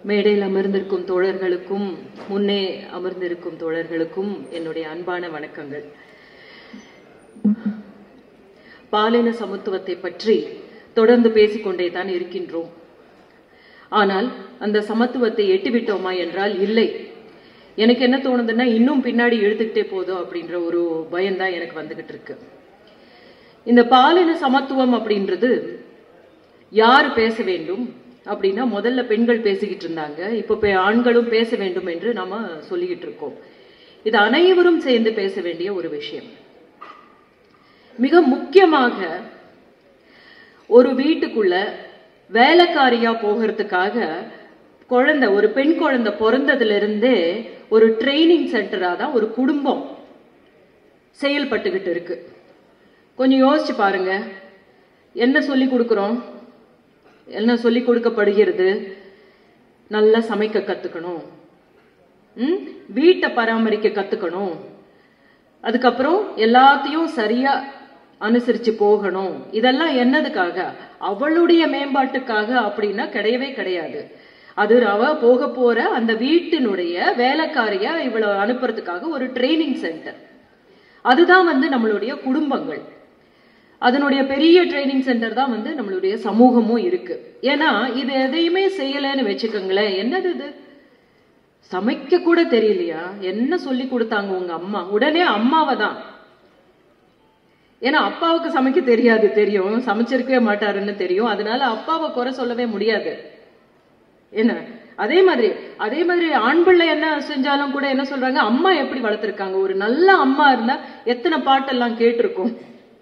மேடையில் அமர்ந்திருக்கும் தோழர்களுக்கும் முன்னே அமர்ந்திருக்கும் தோழர்களுக்கும் என்னுடைய அன்பான வணக்கங்கள் பாலின சமத்துவத்தை பற்றி தொடர்ந்து பேசிக்கொண்டே தான் இருக்கின்றோம் ஆனால் அந்த சமத்துவத்தை எட்டிவிட்டோமா என்றால் இல்லை எனக்கு என்ன தோணுதுன்னா இன்னும் பின்னாடி இழுத்துக்கிட்டே போதும் அப்படின்ற ஒரு பயம்தான் எனக்கு வந்துகிட்டு இருக்கு இந்த பாலின சமத்துவம் அப்படின்றது யார் பேச வேண்டும் அப்படின்னா முதல்ல பெண்கள் பேசிக்கிட்டு இருந்தாங்க இப்போ பே- ஆண்களும் பேச வேண்டும் என்று நாம சொல்லிக்கிட்டு இருக்கோம் இது அனைவரும் சேர்ந்து பேச வேண்டிய ஒரு விஷயம் மிக முக்கியமாக ஒரு வீட்டுக்குள்ள வேலைக்காரியா போகிறதுக்காக குழந்தை ஒரு பெண் குழந்தை பிறந்ததுல இருந்தே ஒரு ட்ரைனிங் சென்டரா தான் ஒரு குடும்பம் செயல்பட்டுக்கிட்டு இருக்கு கொஞ்சம் யோசிச்சு பாருங்க என்ன சொல்லி கொடுக்குறோம் என்ன சொல்லி கொடுக்கப்படுகிறது நல்லா சமைக்க கத்துக்கணும் ம்? வீட்டை பராமரிக்க கத்துக்கணும் அதுக்கப்புறம் எல்லாத்தையும் சரியா அனுசரிச்சு போகணும் இதெல்லாம் என்னதுக்காக அவளுடைய மேம்பாட்டுக்காக அப்படின்னா கிடையவே கிடையாது அது அவ போக போற அந்த வீட்டினுடைய வேலைக்காரியா இவளை அனுப்புறதுக்காக ஒரு ட்ரைனிங் சென்டர் அதுதான் வந்து நம்மளுடைய குடும்பங்கள் அதனுடைய பெரிய ட்ரைனிங் சென்டர் தான் வந்து நம்மளுடைய சமூகமும் இருக்கு ஏன்னா இது எதையுமே செய்யலைன்னு வச்சுக்கோங்களேன் என்னது இது சமைக்க கூட தெரியலையா என்ன சொல்லி கொடுத்தாங்க உங்க அம்மா உடனே அம்மாவை தான் ஏன்னா அப்பாவுக்கு சமைக்க தெரியாது தெரியும் சமைச்சிருக்கவே மாட்டாருன்னு தெரியும் அதனால அப்பாவை குறை சொல்லவே முடியாது என்ன அதே மாதிரி அதே மாதிரி ஆண் பிள்ளை என்ன செஞ்சாலும் கூட என்ன சொல்றாங்க அம்மா எப்படி வளர்த்திருக்காங்க ஒரு நல்ல அம்மா இருந்தா எத்தனை பாட்டெல்லாம் கேட்டிருக்கும்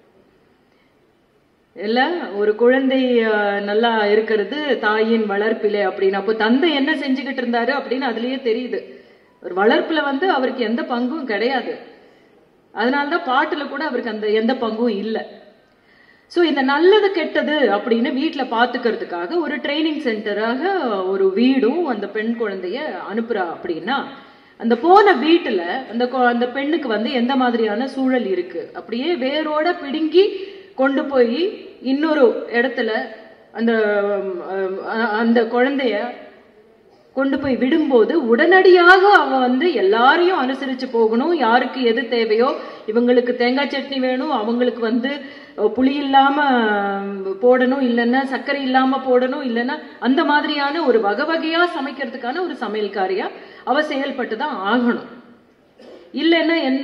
இல்ல ஒரு குழந்தை அஹ், நல்லா இருக்கிறது தாயின் வளர்ப்பிலே அப்படின்னு அப்போ தந்தை என்ன செஞ்சுக்கிட்டு இருந்தாரு அப்படின்னு அதுலயே தெரியுது ஒரு வளர்ப்புல வந்து அவருக்கு எந்த பங்கும் கிடையாது அதனாலதான் பாட்டுல கூட அவருக்கு அந்த எந்த பங்கும் இல்லை சோ இந்த நல்லது கெட்டது அப்படின்னு வீட்ல பாத்துக்கிறதுக்காக ஒரு ட்ரைனிங் சென்டராக ஒரு வீடும் அந்த பெண் குழந்தைய அனுப்புறா அப்படின்னா அந்த போன வீட்டுல அந்த கொ- அந்த பெண்ணுக்கு வந்து எந்த மாதிரியான சூழல் இருக்கு அப்படியே வேரோட பிடுங்கி கொண்டு போய் இன்னொரு இடத்துல அந்த உம், அஹ், அந்த குழந்தைய கொண்டு போய் விடும்போது உடனடியாக அவ வந்து எல்லாரையும் அனுசரிச்சு போகணும் யாருக்கு எது தேவையோ இவங்களுக்கு தேங்காய் சட்னி வேணும் அவங்களுக்கு வந்து அஹ், புளி இல்லாம அஹ், போடணும் இல்லைன்னா சர்க்கரை இல்லாம போடணும் இல்லைன்னா அந்த மாதிரியான ஒரு வகை வகையா சமைக்கிறதுக்கான ஒரு சமையல்காரியா அவ செயல்பட்டு தான் ஆகணும் இல்லைன்னா என்ன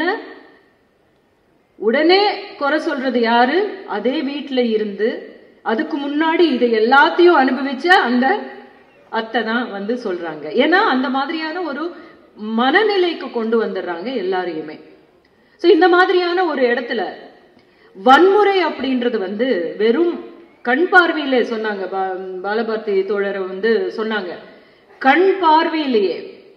உடனே குறை சொல்றது யாரு அதே வீட்ல இருந்து அதுக்கு முன்னாடி இதை எல்லாத்தையும் அனுபவிச்ச அந்த அத்தை தான் வந்து சொல்றாங்க ஏன்னா அந்த மாதிரியான ஒரு மனநிலைக்கு கொண்டு வந்துடுறாங்க எல்லாரையுமே சோ இந்த மாதிரியான ஒரு இடத்துல வன்முறை அப்படின்றது வந்து வெறும் கண் பார்வையிலே சொன்னாங்க பா- பாலபாரதி தோழரை வந்து சொன்னாங்க கண் பார்வையிலேயே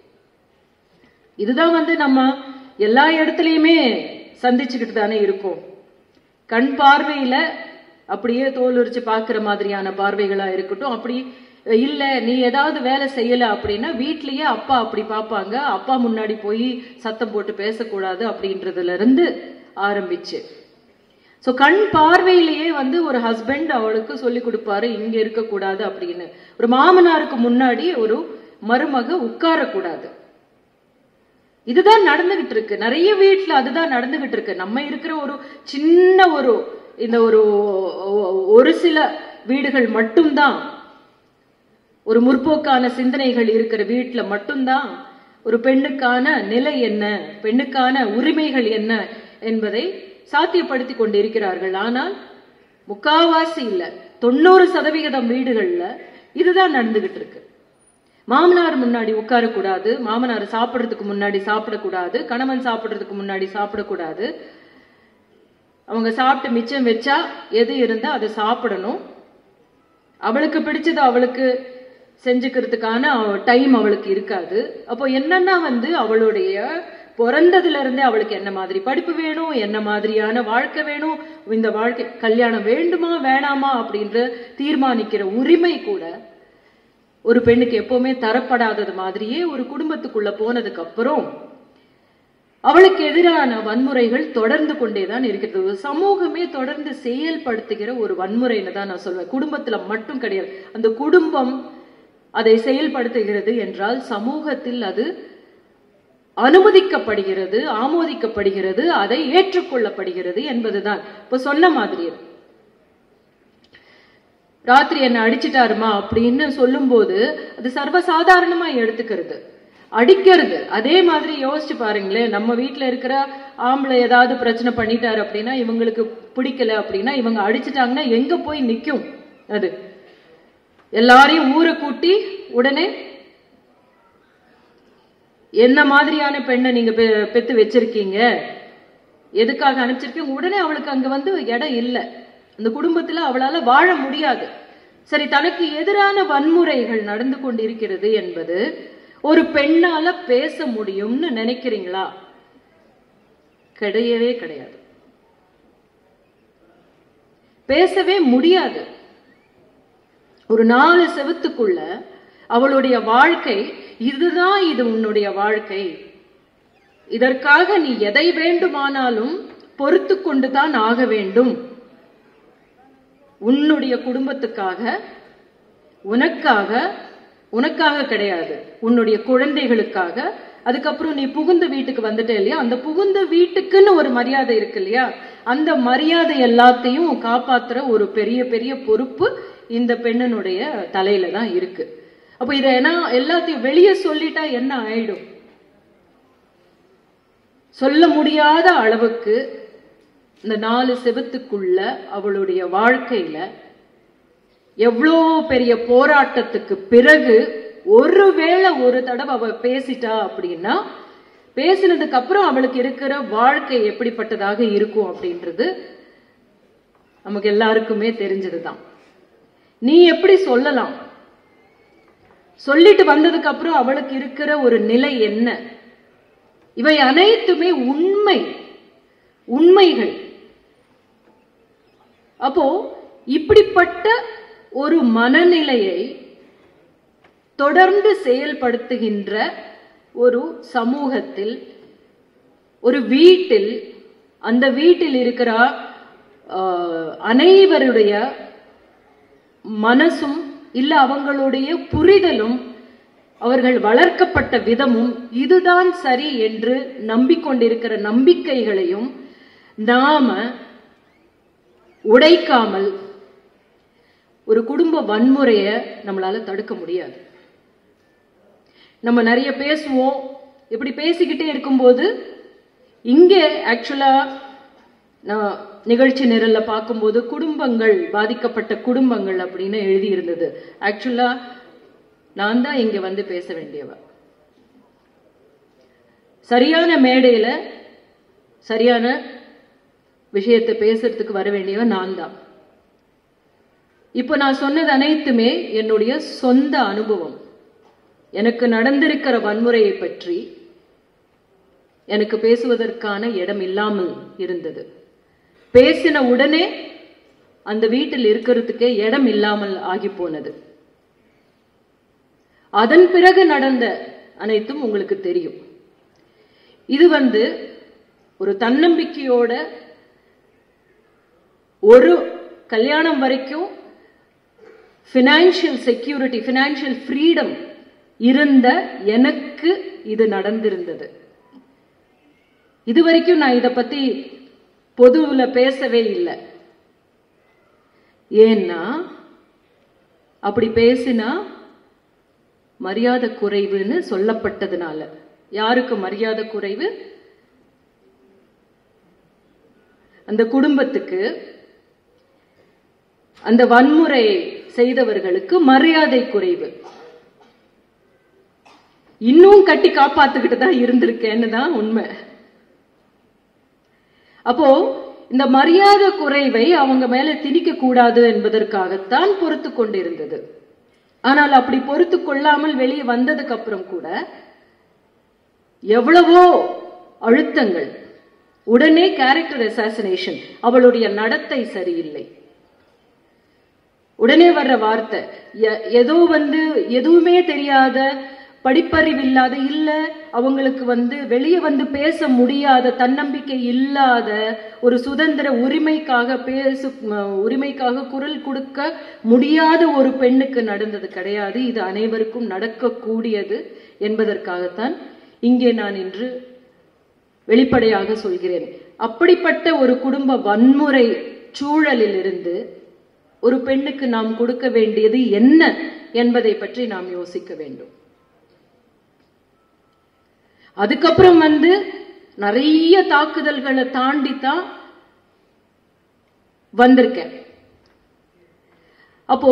இதுதான் வந்து நம்ம எல்லா இடத்துலயுமே சந்திச்சுக்கிட்டு தானே இருக்கோம் கண் பார்வையில அப்படியே தோல் உரிச்சு பார்க்கிற மாதிரியான பார்வைகளா இருக்கட்டும் அப்படி இல்ல நீ ஏதாவது வேலை செய்யல அப்படின்னா வீட்லயே அப்பா அப்படி பார்ப்பாங்க அப்பா முன்னாடி போய் சத்தம் போட்டு பேசக்கூடாது அப்படின்றதுல இருந்து ஆரம்பிச்சு சோ கண் பார்வையிலேயே வந்து ஒரு ஹஸ்பண்ட் அவளுக்கு சொல்லி கொடுப்பாரு இங்க இருக்கக்கூடாது அப்படின்னு ஒரு மாமனாருக்கு முன்னாடி ஒரு மருமக உட்காரக்கூடாது இதுதான் நடந்துகிட்டு இருக்கு நிறைய வீட்ல அதுதான் நடந்துகிட்டு இருக்கு நம்ம இருக்கிற ஒரு சின்ன ஒரு இந்த ஒரு ஒரு சில வீடுகள் மட்டும்தான் ஒரு முற்போக்கான சிந்தனைகள் இருக்கிற வீட்ல மட்டும்தான் ஒரு பெண்ணுக்கான நிலை என்ன பெண்ணுக்கான உரிமைகள் என்ன என்பதை சாத்தியப்படுத்தி கொண்டிருக்கிறார்கள் ஆனால் முக்காவாசி இல்ல தொண்ணூறு சதவிகிதம் வீடுகள்ல இதுதான் நடந்துகிட்டு இருக்கு மாமனார் முன்னாடி உட்காரக்கூடாது மாமனார் சாப்பிடுறதுக்கு முன்னாடி சாப்பிடக்கூடாது கணவன் சாப்பிடுறதுக்கு முன்னாடி சாப்பிடக்கூடாது அவங்க சாப்பிட்டு மிச்சம் வச்சா எது இருந்தா அதை சாப்பிடணும் அவளுக்கு பிடிச்சது அவளுக்கு செஞ்சுக்கிறதுக்கான டைம் அவளுக்கு இருக்காது அப்போ என்னன்னா வந்து அவளுடைய பிறந்ததுல இருந்தே அவளுக்கு என்ன மாதிரி படிப்பு வேணும் என்ன மாதிரியான வாழ்க்கை வேணும் இந்த வாழ்க்கை கல்யாணம் வேண்டுமா வேணாமா அப்படின்ற தீர்மானிக்கிற உரிமை கூட ஒரு பெண்ணுக்கு எப்பவுமே தரப்படாதது மாதிரியே ஒரு குடும்பத்துக்குள்ள போனதுக்கு அப்புறம் அவளுக்கு எதிரான வன்முறைகள் தொடர்ந்து கொண்டேதான் இருக்கிறது ஒரு சமூகமே தொடர்ந்து செயல்படுத்துகிற ஒரு வன்முறைன்னு தான் நான் சொல்வேன் குடும்பத்துல மட்டும் கிடையாது அந்த குடும்பம் அதை செயல்படுத்துகிறது என்றால் சமூகத்தில் அது அனுமதிக்கப்படுகிறது ஆமோதிக்கப்படுகிறது அதை ஏற்றுக்கொள்ளப்படுகிறது என்பதுதான் இப்ப சொன்ன மாதிரி ராத்திரி என்ன அடிச்சிட்டாருமா அப்படின்னு சொல்லும்போது அது சர்வசாதாரணமா எடுத்துக்கிறது அடிக்கிறது அதே மாதிரி யோசிச்சு பாருங்களேன் நம்ம வீட்ல இருக்கிற ஆம்பளை ஏதாவது பிரச்சனை பண்ணிட்டாரு அப்படின்னா இவங்களுக்கு பிடிக்கல அப்படின்னா இவங்க அடிச்சிட்டாங்கன்னா எங்க போய் நிக்கும் அது எல்லாரையும் ஊரை கூட்டி உடனே என்ன மாதிரியான பெண்ணை நீங்க பெ- பெத்து வச்சிருக்கீங்க எதுக்காக அனுப்பிச்சிருக்கீங்க உடனே அவளுக்கு அங்க வந்து இடம் இல்லை அந்த குடும்பத்துல அவளால வாழ முடியாது சரி தனக்கு எதிரான வன்முறைகள் நடந்து கொண்டிருக்கிறது என்பது ஒரு பெண்ணால பேச முடியும்னு நினைக்கிறீங்களா கிடையவே கிடையாது பேசவே முடியாது ஒரு நாலு செவத்துக்குள்ள அவளுடைய வாழ்க்கை இதுதான் இது உன்னுடைய வாழ்க்கை இதற்காக நீ எதை வேண்டுமானாலும் பொறுத்து கொண்டுதான் ஆக வேண்டும் உன்னுடைய குடும்பத்துக்காக உனக்காக உனக்காக கிடையாது உன்னுடைய குழந்தைகளுக்காக அதுக்கப்புறம் நீ புகுந்த வீட்டுக்கு வந்துட்ட இல்லையா அந்த புகுந்த வீட்டுக்குன்னு ஒரு மரியாதை இருக்கு இல்லையா அந்த மரியாதை எல்லாத்தையும் காப்பாத்துற ஒரு பெரிய பெரிய பொறுப்பு இந்த பெண்ணனுடைய தலையில தான் இருக்கு அப்ப இதை என்ன எல்லாத்தையும் வெளியே சொல்லிட்டா என்ன ஆயிடும் சொல்ல முடியாத அளவுக்கு இந்த நாலு செவத்துக்குள்ள அவளுடைய வாழ்க்கையில எவ்வளோ பெரிய போராட்டத்துக்கு பிறகு ஒருவேளை ஒரு தடவை அவ பேசிட்டா அப்படின்னா பேசினதுக்கு அப்புறம் அவளுக்கு இருக்கிற வாழ்க்கை எப்படிப்பட்டதாக இருக்கும் அப்படின்றது நமக்கு எல்லாருக்குமே தெரிஞ்சதுதான் நீ எப்படி சொல்லலாம் சொல்லிட்டு வந்ததுக்கு அப்புறம் அவளுக்கு இருக்கிற ஒரு நிலை என்ன இவை அனைத்துமே உண்மை உண்மைகள் அப்போ இப்படிப்பட்ட ஒரு மனநிலையை தொடர்ந்து செயல்படுத்துகின்ற ஒரு சமூகத்தில் ஒரு வீட்டில் அந்த வீட்டில் இருக்கிற ஆஹ், அனைவருடைய மனசும் இல்ல அவங்களுடைய புரிதலும் அவர்கள் வளர்க்கப்பட்ட விதமும் இதுதான் சரி என்று நம்பிக்கொண்டிருக்கிற நம்பிக்கைகளையும் நாம உடைக்காமல் ஒரு குடும்ப வன்முறையை நம்மளால தடுக்க முடியாது நம்ம நிறைய பேசுவோம் இப்படி பேசிக்கிட்டே இருக்கும்போது இங்கே ஆக்சுவலா நான் நிகழ்ச்சி நிரல்ல பார்க்கும்போது குடும்பங்கள் பாதிக்கப்பட்ட குடும்பங்கள் அப்படின்னு எழுதி இருந்தது ஆக்சுவலா நான் தான் இங்க வந்து பேச வேண்டியவ சரியான மேடையில சரியான விஷயத்தை பேசுறதுக்கு வர வேண்டியவ நான் தான் இப்போ நான் சொன்னது அனைத்துமே என்னுடைய சொந்த அனுபவம் எனக்கு நடந்திருக்கிற வன்முறையை பற்றி எனக்கு பேசுவதற்கான இடம் இல்லாமல் இருந்தது பேசின உடனே அந்த வீட்டில் இருக்கிறதுக்கே இடம் இல்லாமல் ஆகி போனது அதன் பிறகு நடந்த அனைத்தும் உங்களுக்கு தெரியும் இது வந்து ஒரு தன்னம்பிக்கையோட ஒரு கல்யாணம் வரைக்கும் ஃபினான்ஷியல் செக்யூரிட்டி ஃபினான்ஷியல் ஃப்ரீடம் இருந்த எனக்கு இது நடந்திருந்தது இது வரைக்கும் நான் இதை பத்தி பொதுவுல பேசவே இல்லை ஏன்னா அப்படி பேசினா மரியாதை குறைவுன்னு சொல்லப்பட்டதுனால யாருக்கு மரியாதை குறைவு அந்த குடும்பத்துக்கு அந்த வன்முறை செய்தவர்களுக்கு மரியாதை குறைவு இன்னும் கட்டி காப்பாத்துக்கிட்டு தான் இருந்திருக்கேன்னு தான் உண்மை அப்போ இந்த மரியாதை குறைவை அவங்க மேல திணிக்க கூடாது என்பதற்காகத்தான் பொறுத்து கொண்டிருந்தது ஆனால் அப்படி பொறுத்து கொள்ளாமல் வெளியே வந்ததுக்கு அப்புறம் கூட எவ்வளவோ அழுத்தங்கள் உடனே கேரக்டர் அசாசினேஷன் அவளுடைய நடத்தை சரியில்லை உடனே வர்ற வார்த்தை எ- ஏதோ வந்து எதுவுமே தெரியாத படிப்பறிவில்லாத இல்ல அவங்களுக்கு வந்து வெளியே வந்து பேச முடியாத தன்னம்பிக்கை இல்லாத ஒரு சுதந்திர உரிமைக்காக பேசு ம- உரிமைக்காக குரல் கொடுக்க முடியாத ஒரு பெண்ணுக்கு நடந்தது கிடையாது இது அனைவருக்கும் நடக்கக்கூடியது என்பதற்காகத்தான் இங்கே நான் இன்று வெளிப்படையாக சொல்கிறேன் அப்படிப்பட்ட ஒரு குடும்ப வன்முறை சூழலில் இருந்து ஒரு பெண்ணுக்கு நாம் கொடுக்க வேண்டியது என்ன என்பதை பற்றி நாம் யோசிக்க வேண்டும் அதுக்கப்புறம் வந்து நிறைய தாக்குதல்களை தாண்டி தான் வந்திருக்கேன் அப்போ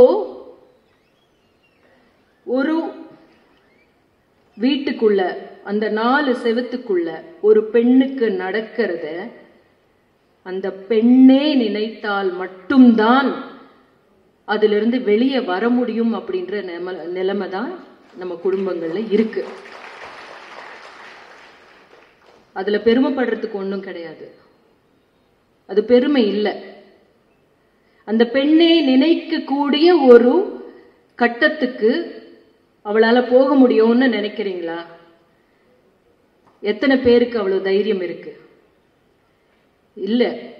ஒரு வீட்டுக்குள்ள அந்த நாலு செவத்துக்குள்ள ஒரு பெண்ணுக்கு நடக்கிறத அந்த பெண்ணே நினைத்தால் மட்டும்தான் அதிலிருந்து வெளியே வர முடியும் அப்படின்ற நிலைமை நிலைமை தான் நம்ம குடும்பங்கள்ல இருக்கு அதுல பெருமைப்படுறதுக்கு ஒண்ணும் கிடையாது அது பெருமை இல்லை அந்த பெண்ணை நினைக்கக்கூடிய ஒரு கட்டத்துக்கு அவளால போக முடியும்னு நினைக்கிறீங்களா எத்தனை பேருக்கு அவ்வளவு தைரியம் இருக்கு இல்ல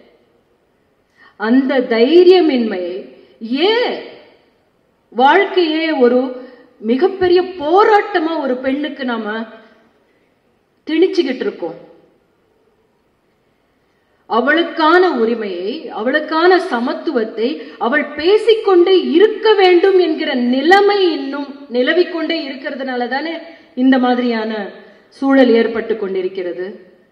அந்த தைரியமின்மை ஏன் வாழ்க்கையே ஒரு மிகப்பெரிய போராட்டமா ஒரு பெண்ணுக்கு நாம திணிச்சுக்கிட்டு இருக்கோம் அவளுக்கான உரிமையை அவளுக்கான சமத்துவத்தை அவள் பேசிக்கொண்டே இருக்க வேண்டும் என்கிற நிலைமை இன்னும் நிலவிக்கொண்டே இருக்கிறதுனால தானே இந்த மாதிரியான சூழல் ஏற்பட்டு கொண்டிருக்கிறது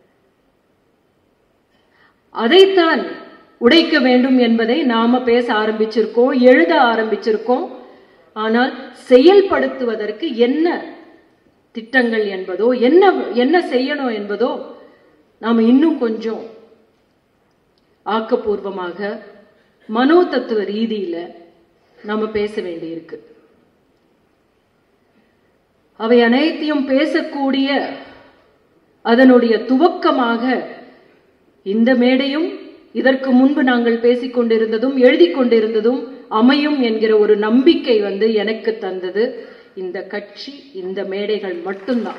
அதைத்தான் உடைக்க வேண்டும் என்பதை நாம பேச ஆரம்பிச்சிருக்கோம் எழுத ஆரம்பிச்சிருக்கோம் ஆனால் செயல்படுத்துவதற்கு என்ன திட்டங்கள் என்பதோ என்ன என்ன செய்யணும் என்பதோ நாம இன்னும் கொஞ்சம் ஆக்கப்பூர்வமாக மனோதத்துவ ரீதியில நாம பேச வேண்டியிருக்கு அவை அனைத்தையும் பேசக்கூடிய அதனுடைய துவக்கமாக இந்த மேடையும் இதற்கு முன்பு நாங்கள் பேசிக் கொண்டிருந்ததும் எழுதி கொண்டிருந்ததும் அமையும் என்கிற ஒரு நம்பிக்கை வந்து எனக்கு தந்தது இந்த கட்சி இந்த மேடைகள் மட்டும்தான்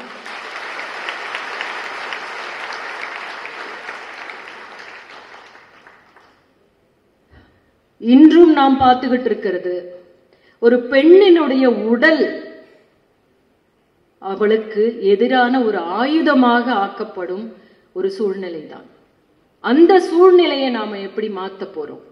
இன்றும் நாம் பார்த்துக்கிட்டு இருக்கிறது ஒரு பெண்ணினுடைய உடல் அவளுக்கு எதிரான ஒரு ஆயுதமாக ஆக்கப்படும் ஒரு சூழ்நிலை தான் அந்த சூழ்நிலையை நாம எப்படி மாத்த போறோம்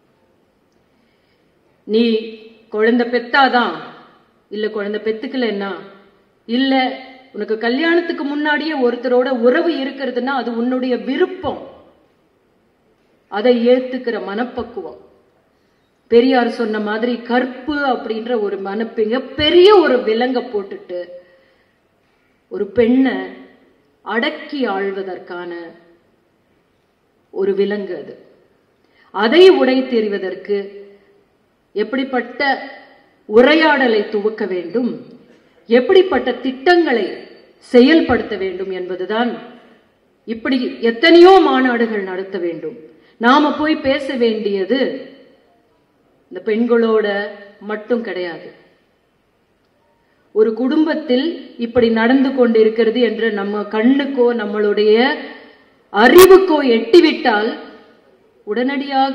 நீ குழந்தை பெத்தாதான் இல்ல குழந்தை பெத்துக்கலன்னா இல்ல உனக்கு கல்யாணத்துக்கு முன்னாடியே ஒருத்தரோட உறவு இருக்கிறதுன்னா அது உன்னுடைய விருப்பம் அதை ஏத்துக்கிற மனப்பக்குவம் பெரியார் சொன்ன மாதிரி கற்பு அப்படின்ற ஒரு மனப்பிங்க பெரிய ஒரு விலங்க போட்டுட்டு ஒரு பெண்ணை அடக்கி ஆள்வதற்கான ஒரு விலங்கு அது அதை உடை தெரிவதற்கு எப்படிப்பட்ட உரையாடலை துவக்க வேண்டும் எப்படிப்பட்ட திட்டங்களை செயல்படுத்த வேண்டும் என்பதுதான் இப்படி எத்தனையோ மாநாடுகள் நடத்த வேண்டும் நாம போய் பேச வேண்டியது இந்த பெண்களோட மட்டும் கிடையாது ஒரு குடும்பத்தில் இப்படி நடந்து கொண்டிருக்கிறது என்று நம்ம கண்ணுக்கோ நம்மளுடைய அறிவுக்கோ எட்டிவிட்டால் உடனடியாக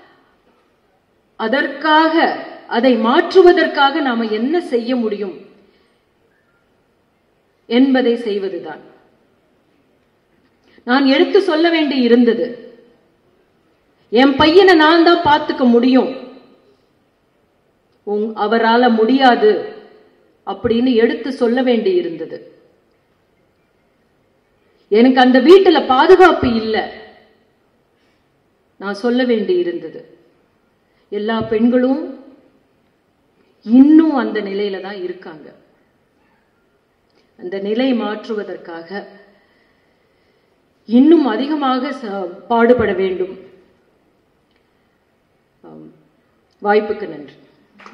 அதற்காக அதை மாற்றுவதற்காக நாம என்ன செய்ய முடியும் என்பதை செய்வதுதான் நான் எடுத்து சொல்ல வேண்டி இருந்தது என் பையனை நான் தான் பார்த்துக்க முடியும் உங் அவரால முடியாது அப்படின்னு எடுத்து சொல்ல வேண்டி இருந்தது எனக்கு அந்த வீட்டுல பாதுகாப்பு இல்லை நான் சொல்ல வேண்டி இருந்தது எல்லா பெண்களும் இன்னும் அந்த நிலையில தான் இருக்காங்க அந்த நிலை மாற்றுவதற்காக இன்னும் அதிகமாக ச- பாடுபட வேண்டும் ஆம். வாய்ப்புக்கு நன்றி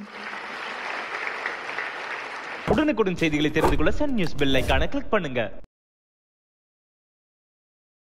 உடனுக்குடன் செய்திகளை தெரிந்து கொள்ள சன் நியூஸ் பெல் ஐகானை கிளிக் பண்ணுங்க